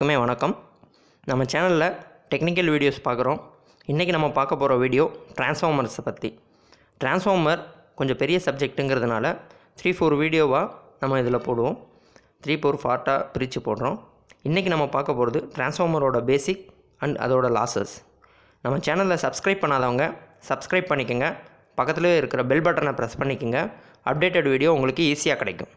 எல்லாருக்குமே வணக்கம் நம்ம சேனலில் டெக்னிக்கல் வீடியோஸ் பார்க்குறோம் இன்றைக்கி நம்ம பார்க்க போகிற வீடியோ டிரான்ஸ்ஃபார்மர்ஸை பற்றி டிரான்ஸ்ஃபார்மர் கொஞ்சம் பெரிய சப்ஜெக்ட்டுங்கிறதுனால த்ரீ ஃபோர் வீடியோவாக நம்ம இதில் போடுவோம் த்ரீ ஃபோர் பார்ட்டாக பிரித்து போடுறோம் இன்றைக்கி நம்ம பார்க்க போகிறது டிரான்ஸ்ஃபார்மரோட பேசிக் அண்ட் அதோட லாசஸ் நம்ம சேனலில் சப்ஸ்கிரைப் பண்ணாதவங்க சப்ஸ்கிரைப் பண்ணிக்கோங்க பக்கத்துலேயே இருக்கிற பெல் பட்டனை ப்ரெஸ் பண்ணிக்கோங்க அப்டேட்டட் வீடியோ உங்களுக்கு ஈஸியாக கிடைக்கும்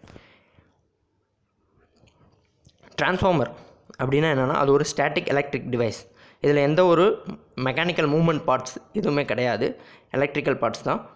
டிரான்ஸ்ஃபார்மர் அப்படின்னா என்னென்னா அது ஒரு ஸ்டாட்டிக் எலக்ட்ரிக் டிவைஸ் இதில் எந்த ஒரு மெக்கானிக்கல் மூவ்மெண்ட் பார்ட்ஸ் எதுவுமே கிடையாது எலக்ட்ரிக்கல் பார்ட்ஸ் தான்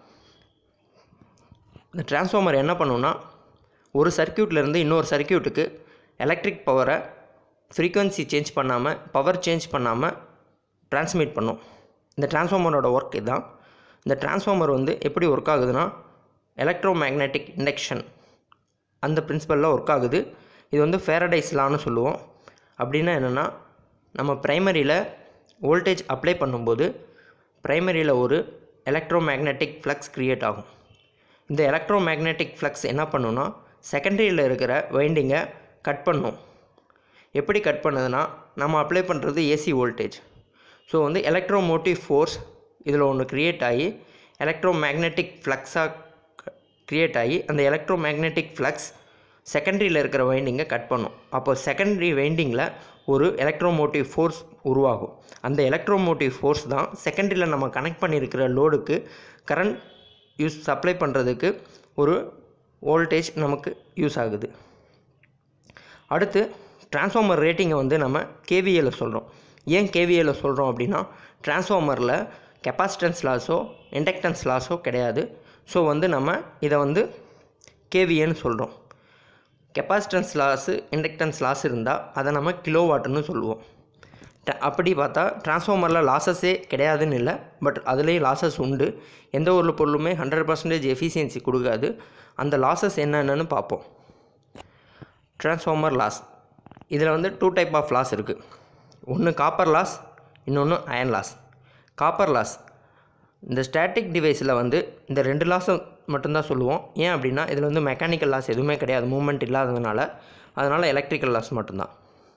இந்த டிரான்ஸ்ஃபார்மர் என்ன பண்ணுன்னா ஒரு சர்க்கியூட்லேருந்து இன்னொரு சர்க்கியூட்டுக்கு எலக்ட்ரிக் பவரை ஃப்ரீக்வன்சி சேஞ்ச் பண்ணாமல் பவர் சேஞ்ச் பண்ணாமல் டிரான்ஸ்மிட் பண்ணும் இந்த டிரான்ஸ்ஃபார்மரோட ஒர்க் இதுதான் இந்த டிரான்ஸ்ஃபார்மர் வந்து எப்படி ஒர்க் ஆகுதுன்னா எலக்ட்ரோ மேக்னெட்டிக் இண்டக்ஷன் அந்த பிரின்சிபலில் ஒர்க் ஆகுது இது வந்து ஃபேரடைஸ் லான்னு சொல்லுவோம் அப்படின்னா என்னென்னா நம்ம ப்ரைமரியில் வோல்டேஜ் அப்ளை பண்ணும்போது ப்ரைமரியில் ஒரு எலக்ட்ரோ மேக்னெட்டிக் ஃப்ளக்ஸ் க்ரியேட் ஆகும் இந்த எலக்ட்ரோ மேக்னெட்டிக் ஃப்ளக்ஸ் என்ன பண்ணுன்னா செகண்டரியில் இருக்கிற வைண்டிங்கை கட் பண்ணும் எப்படி கட் பண்ணுதுன்னா நம்ம அப்ளை பண்ணுறது ஏசி வோல்டேஜ் ஸோ வந்து எலக்ட்ரோ மோட்டிவ் ஃபோர்ஸ் இதில் ஒன்று க்ரியேட் ஆகி எலக்ட்ரோ மேக்னெட்டிக் ஃப்ளக்ஸாக க்ரியேட் ஆகி அந்த எலக்ட்ரோ மேக்னெட்டிக் ஃப்ளக்ஸ் செகண்டரியில் இருக்கிற வைண்டிங்கை கட் பண்ணும் அப்போ செகண்டரி வைண்டிங்கில் ஒரு எலக்ட்ரோமோட்டிவ் ஃபோர்ஸ் உருவாகும் அந்த எலக்ட்ரோமோட்டிவ் ஃபோர்ஸ் தான் செகண்டரியில் நம்ம கனெக்ட் பண்ணியிருக்கிற லோடுக்கு கரண்ட் யூஸ் சப்ளை பண்ணுறதுக்கு ஒரு வோல்டேஜ் நமக்கு யூஸ் ஆகுது அடுத்து டிரான்ஸ்ஃபார்மர் ரேட்டிங்கை வந்து நம்ம கேவிஏல சொல்கிறோம் ஏன் கேவிஏல சொல்கிறோம் அப்படின்னா டிரான்ஸ்ஃபார்மரில் கெப்பாசிட்டன்ஸ் லாஸோ இண்டக்டன்ஸ் லாஸோ கிடையாது ஸோ வந்து நம்ம இதை வந்து கேவிஏன்னு சொல்கிறோம் கெப்பாசிட்டன்ஸ் லாஸு இண்டக்டன்ஸ் லாஸ் இருந்தால் அதை நம்ம கிலோ வாட்டுன்னு சொல்லுவோம் ட- அப்படி பார்த்தா டிரான்ஸ்ஃபார்மரில் லாஸஸே கிடையாதுன்னு இல்லை பட் அதுலேயும் லாஸஸ் உண்டு எந்த ஒரு பொருளுமே ஹண்ட்ரட் பர்சன்டேஜ் எஃபிஷியன்சி கொடுக்காது அந்த லாஸஸ் என்னென்னு பார்ப்போம் டிரான்ஸ்ஃபார்மர் லாஸ் இதில் வந்து டூ டைப் ஆஃப் லாஸ் இருக்குது ஒன்று காப்பர் லாஸ் இன்னொன்று அயன் லாஸ் காப்பர் லாஸ் இந்த ஸ்டாட்டிக் டிவைஸில் வந்து இந்த ரெண்டு லாஸும் மட்டும்தான் சொல்லுவோம் ஏன் அப்படின்னா இதில் வந்து மெக்கானிக்கல் லாஸ் எதுவுமே கிடையாது மூமெண்ட் இல்லாததுனால அதனால் எலக்ட்ரிக்கல் லாஸ் மட்டும்தான்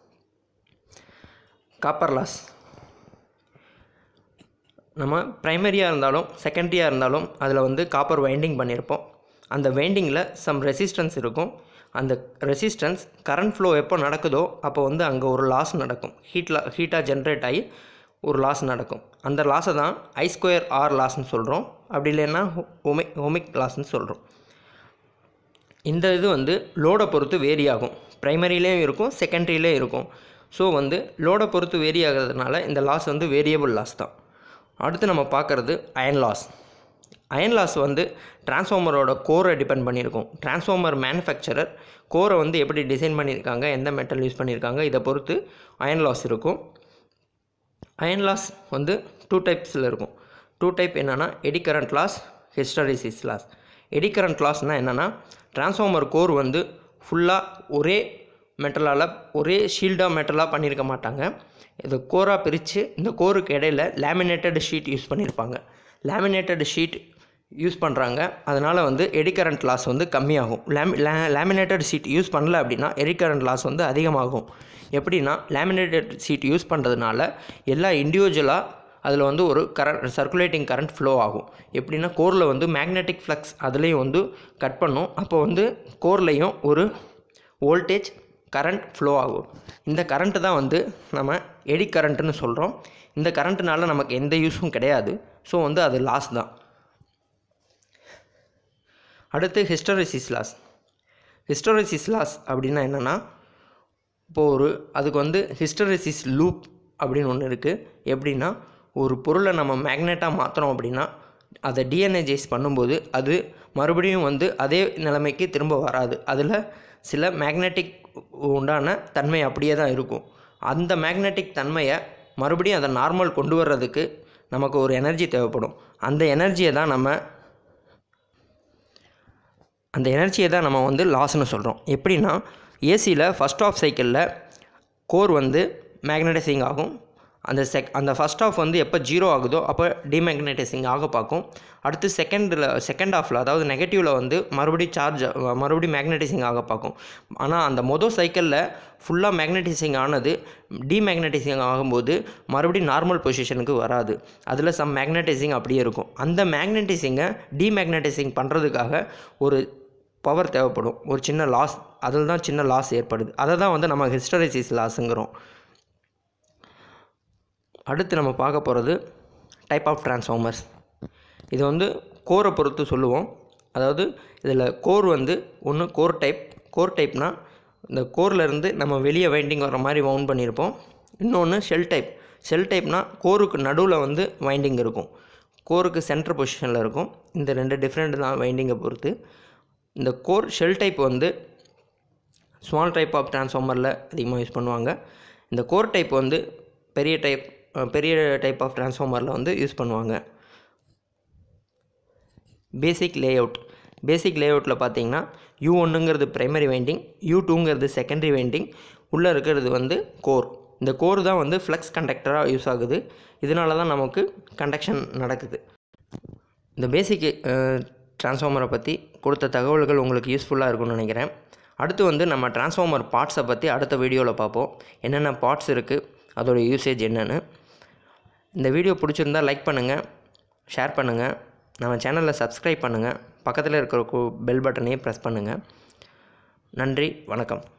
காப்பர் லாஸ் நம்ம ப்ரைமரியாக இருந்தாலும் செகண்டரியாக இருந்தாலும் அதில் வந்து காப்பர் வைண்டிங் பண்ணியிருப்போம் அந்த வைண்டிங்கில் சம் ரெசிஸ்டன்ஸ் இருக்கும் அந்த ரெசிஸ்டன்ஸ் கரண்ட் ஃப்ளோ எப்போ நடக்குதோ அப்போ வந்து அங்கே ஒரு லாஸ் நடக்கும் ஹீட் லா ஹீட்டாக ஜென்ரேட் ஆகி ஒரு லாஸ் நடக்கும் அந்த லாஸை தான் ஐ ஸ்கொயர் ஆர் லாஸ்ன்னு சொல்கிறோம் அப்படி இல்லைன்னா ஒமிக் ஒமிக் லாஸ்ன்னு சொல்கிறோம் இந்த இது வந்து லோடை பொறுத்து வேரி ஆகும் ப்ரைமரியிலையும் இருக்கும் செகண்டரியிலையும் இருக்கும் ஸோ வந்து லோடை பொறுத்து வேரி ஆகிறதுனால இந்த லாஸ் வந்து வேரியபிள் லாஸ் தான் அடுத்து நம்ம பார்க்குறது அயன் லாஸ் அயன் லாஸ் வந்து டிரான்ஸ்ஃபார்மரோட கோரை டிபெண்ட் பண்ணியிருக்கும் டிரான்ஸ்ஃபார்மர் மேனுஃபேக்சரர் கோரை வந்து எப்படி டிசைன் பண்ணியிருக்காங்க எந்த மெட்டல் யூஸ் பண்ணியிருக்காங்க இதை பொறுத்து அயன் லாஸ் இருக்கும் அயன் லாஸ் வந்து டூ டைப்ஸில் இருக்கும் டூ டைப் என்னென்னா eddy current loss hysteresis loss eddy current லாஸ்னால் என்னென்னா டிரான்ஸ்ஃபார்மர் கோர் வந்து ஃபுல்லாக ஒரே மெட்டலால் ஒரே ஷீல்டாக மெட்டலாக பண்ணியிருக்க மாட்டாங்க இதை கோராக பிரித்து இந்த கோருக்கு இடையில லேமினேட்டட் ஷீட் யூஸ் பண்ணியிருப்பாங்க லேமினேட்டட் ஷீட் யூஸ் பண்ணுறாங்க அதனால் வந்து எடி கரண்ட் லாஸ் வந்து கம்மியாகும் லேமி லேமினேட்டட் ஷீட் யூஸ் பண்ணல அப்படின்னா எடி கரண்ட் லாஸ் வந்து அதிகமாகும் எப்படின்னா லேமினேட்டட் ஷீட் யூஸ் பண்ணுறதுனால எல்லா இண்டிவிஜுவலாக அதில் வந்து ஒரு கரண்ட் சர்க்குலேட்டிங் கரண்ட் ஃப்ளோ ஆகும் எப்படின்னா கோரில் வந்து மேக்னெட்டிக் ஃப்ளக்ஸ் அதுலேயும் வந்து கட் பண்ணும் அப்போ வந்து கோர்லேயும் ஒரு வோல்டேஜ் கரண்ட் ஃப்ளோ ஆகும் இந்த கரண்ட்டு தான் வந்து நம்ம எடி கரண்ட்டுன்னு சொல்கிறோம் இந்த கரண்ட்டுனால நமக்கு எந்த யூஸும் கிடையாது ஸோ வந்து அது லாஸ் தான் அடுத்து ஹிஸ்டரிசிஸ் லாஸ் ஹிஸ்டரிசிஸ் லாஸ் அப்படின்னா என்னென்னா இப்போது ஒரு அதுக்கு வந்து ஹிஸ்டரிசிஸ் லூப் அப்படின்னு ஒன்று இருக்குது எப்படின்னா ஒரு பொருளை நம்ம மேக்னெட்டாக மாற்றுறோம் அப்படின்னா அதை டிஎன்ஏஜைஸ் பண்ணும்போது அது மறுபடியும் வந்து அதே நிலைமைக்கு திரும்ப வராது அதில் சில மேக்னெட்டிக் உண்டான தன்மை அப்படியே தான் இருக்கும் அந்த மேக்னெட்டிக் தன்மையை மறுபடியும் அதை நார்மல் கொண்டு வர்றதுக்கு நமக்கு ஒரு எனர்ஜி தேவைப்படும் அந்த எனர்ஜியை தான் நம்ம அந்த எனர்ஜியை தான் நம்ம வந்து லாஸ்னு சொல்கிறோம் எப்படின்னா ஏசியில் ஃபஸ்ட் ஆஃப் சைக்கிளில் கோர் வந்து மேக்னடைசிங் ஆகும் அந்த செக் அந்த ஃபஸ்ட் ஆஃப் வந்து எப்போ ஜீரோ ஆகுதோ அப்போ டிமேக்னடைசிங் ஆக பார்க்கும் அடுத்து செகண்டில் செகண்ட் ஆஃபில் அதாவது நெகட்டிவில் வந்து மறுபடியும் சார்ஜ் மறுபடியும் மேக்னடைசிங் ஆக பார்க்கும் ஆனால் அந்த மொதல் சைக்கிளில் ஃபுல்லாக மேக்னடைசிங் ஆனது டிமேக்னடைசிங் ஆகும்போது மறுபடியும் நார்மல் பொசிஷனுக்கு வராது அதில் சம் மேக்னடைசிங் அப்படியே இருக்கும் அந்த மேக்னடைசிங்கை டிமேக்னடைசிங் பண்ணுறதுக்காக ஒரு பவர் தேவைப்படும் ஒரு சின்ன லாஸ் அதில் தான் சின்ன லாஸ் ஏற்படுது அதை தான் வந்து நம்ம ஹிஸ்டரைசிஸ் லாஸுங்கிறோம் அடுத்து நம்ம பார்க்க போகிறது டைப் ஆஃப் டிரான்ஸ்ஃபார்மர்ஸ் இது வந்து கோரை பொறுத்து சொல்லுவோம் அதாவது இதில் கோர் வந்து ஒன்று கோர் டைப் கோர் டைப்னா இந்த கோரில் இருந்து நம்ம வெளியே வைண்டிங் வர மாதிரி வவுண்ட் பண்ணியிருப்போம் இன்னொன்று ஷெல் டைப் ஷெல் டைப்னா கோருக்கு நடுவில் வந்து வைண்டிங் இருக்கும் கோருக்கு சென்டர் பொசிஷனில் இருக்கும் இந்த ரெண்டு டிஃப்ரெண்ட் தான் வைண்டிங்கை பொறுத்து இந்த கோர் ஷெல் டைப் வந்து ஸ்மால் டைப் ஆஃப் டிரான்ஸ்ஃபார்மரில் அதிகமாக யூஸ் பண்ணுவாங்க இந்த கோர் டைப் வந்து பெரிய டைப் பெரிய டைப் ஆஃப் டிரான்ஸ்ஃபார்மரில் வந்து யூஸ் பண்ணுவாங்க பேசிக் லேஅவுட் பேசிக் லேஅவுட்டில் பார்த்தீங்கன்னா யூ ஒன்றுங்கிறது ப்ரைமரி வைண்டிங் யூ டூங்கிறது செகண்டரி வைண்டிங் உள்ளே இருக்கிறது வந்து கோர் இந்த கோர் தான் வந்து ஃப்ளக்ஸ் கண்டக்டராக யூஸ் ஆகுது இதனால தான் நமக்கு கண்டக்ஷன் நடக்குது இந்த பேசிக் டிரான்ஸ்ஃபார்மரை பற்றி கொடுத்த தகவல்கள் உங்களுக்கு யூஸ்ஃபுல்லாக இருக்கும்னு நினைக்கிறேன் அடுத்து வந்து நம்ம டிரான்ஸ்ஃபார்மர் பார்ட்ஸை பற்றி அடுத்த வீடியோவில் பார்ப்போம் என்னென்ன பார்ட்ஸ் இருக்குது அதோட யூசேஜ் என்னென்னு இந்த வீடியோ பிடிச்சிருந்தா லைக் பண்ணுங்கள் ஷேர் பண்ணுங்கள் நம்ம சேனலை சப்ஸ்கிரைப் பண்ணுங்கள் பக்கத்தில் இருக்கிற பெல் பட்டனையும் ப்ரெஸ் பண்ணுங்கள் நன்றி வணக்கம்